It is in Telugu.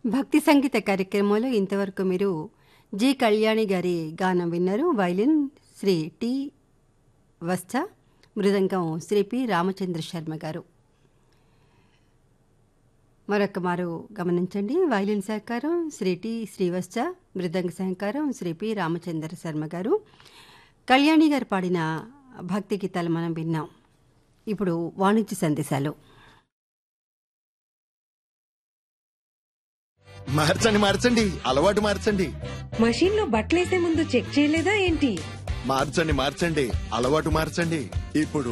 భక్తి సంగీత కార్యక్రమంలో ఇంతవరకు మీరు జి కళ్యాణి గారి గానం విన్నారు వైలిన్ శ్రీ టి వస్త మృదంగం శ్రీ పి రామచంద్ర శర్మ గారు మరొక మారు గమనించండి వైలిన్ సహకారం శ్రీ టి శ్రీవత్స మృదంగ సహకారం శ్రీ పి రామచంద్ర శర్మ గారు కళ్యాణి గారు పాడిన భక్తి గీతాలు మనం విన్నాం ఇప్పుడు వాణిజ్య సందేశాలు మార్చండి మార్చండి అలవాటు మార్చండి మషీన్ లో బట్టలేసే ముందు చెక్ చేయలేదా ఏంటి మార్చండి మార్చండి అలవాటు మార్చండి ఇప్పుడు